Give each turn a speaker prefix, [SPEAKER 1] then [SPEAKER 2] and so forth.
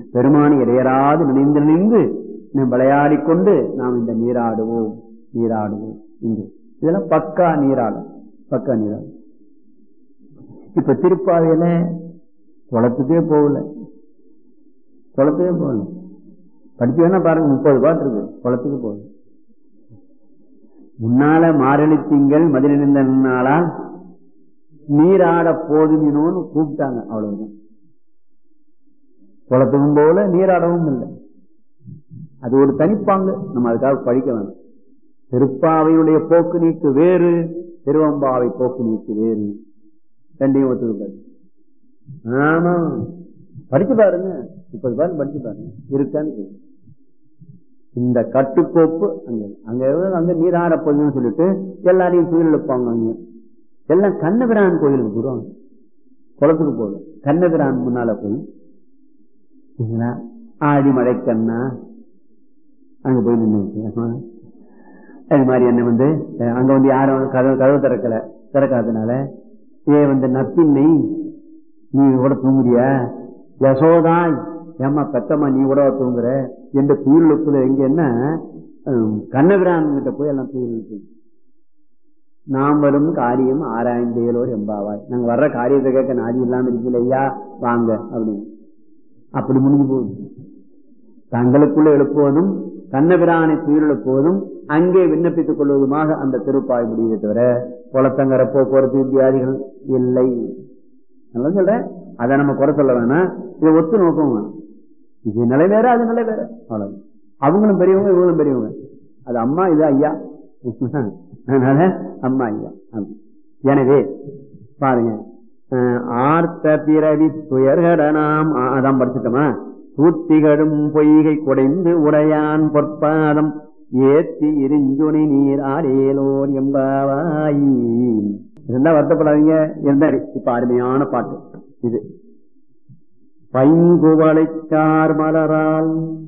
[SPEAKER 1] பெருமானி இடையராது நினைந்து நினைந்து நாம் விளையாடிக் கொண்டு நாம் இந்த நீராடுவோம் நீராடுவோம் இங்கு இதெல்லாம் பக்கா நீராடும் பக்கா நீராடும் இப்ப திருப்பாவையில குளத்துக்கே போகல குளத்துக்கே போகல படிச்சு வேணா பாருங்க முப்பது பாட்டு இருக்கு குளத்துக்கு போகல முன்னால மாரளி திங்கள் மதிலிருந்த நாளா நீராட போதுமினோன்னு கூப்பிட்டாங்க அவ்வளவுதான் குளத்துக்கும் போல நீராடவும் இல்லை அது ஒரு தனிப்பாங்க நம்ம அதுக்காக படிக்க வேணும் திருப்பாவையுடைய போக்கு நீக்கு வேறு திருவம்பாவை போக்கு நீக்கு வேறு ரெண்டையும் ஒத்துக்கூடாது ஆமா படிச்சு பாருங்க முப்பது பாரு படிச்சு பாருங்க இருக்கான்னு கேளுங்க. இந்த கட்டுக்கோப்பு அங்க அங்க இருந்து அங்க நீராட போதுன்னு சொல்லிட்டு எல்லாரையும் கோயில் எழுப்பாங்க அங்க எல்லாம் கண்ணபிரான் கோயிலுக்கு போடுவாங்க குளத்துக்கு போதும் கண்ணபிரான் முன்னால போய் சரிங்களா? ஆடி மழைக்கண்ணா அங்க போய் நின்று அது மாதிரி என்ன வந்து அஹ் அங்க வந்து யாரும் கதவு கதவு திறக்கல திறக்காதனால ஏ வந்து நப்பின்னை நீ கூட தூங்குறிய யசோதாய் ஏமா பெத்தம்மா நீ கூட தூங்குற என்ற துயில் எழுப்புல எங்க என்ன கண்ணபிரான் கிட்ட போய் எல்லாம் துயில் எழுப்பு நாம் வரும் காரியம் ஆராய்ந்தேலோர் எம்பாவாய் நாங்க வர்ற காரியத்தை கேட்க நாடி இல்லாம இருக்கல ஐயா வாங்க அப்படின்னு அப்படி முடிஞ்சு போகுது தங்களுக்குள்ள எழுப்புவதும் கண்ணபிரானை துயில் எழுப்புவதும் அங்கே விண்ணப்பித்துக் கொள்வதுமாக அந்த திருப்பாய் முடியுதை தவிர குளத்தங்கர போக்குவரத்து வித்தியாதிகள் இல்லை நல்லா சொல்றேன் அதை நம்ம குறை சொல்ல வேணாம் இதை ஒத்து நோக்கம் வேணும் இது நிலை வேற அது நிலை வேற அவ்வளவு அவங்களும் பெரியவங்க இவங்களும் பெரியவங்க அது அம்மா இது ஐயா அதனால அம்மா ஐயா ஆமா. எனவே பாருங்க அஹ், ஆர்த்த பிறவி துயர்கடனாம் ஆ, அதான் படிச்சுட்டோமா சூத்திகடும் பொய்கை குடைந்து உடையான் பொற்பாதம் ஏத்தி இருஞ்சுனை நீர் ஆடேலோர் எம்பாவாய் இருந்தா வருத்தப்படாதீங்க இருந்தாரு இப்ப அருமையான பாட்டு இது பைங்குவளைச்சார் மலரால்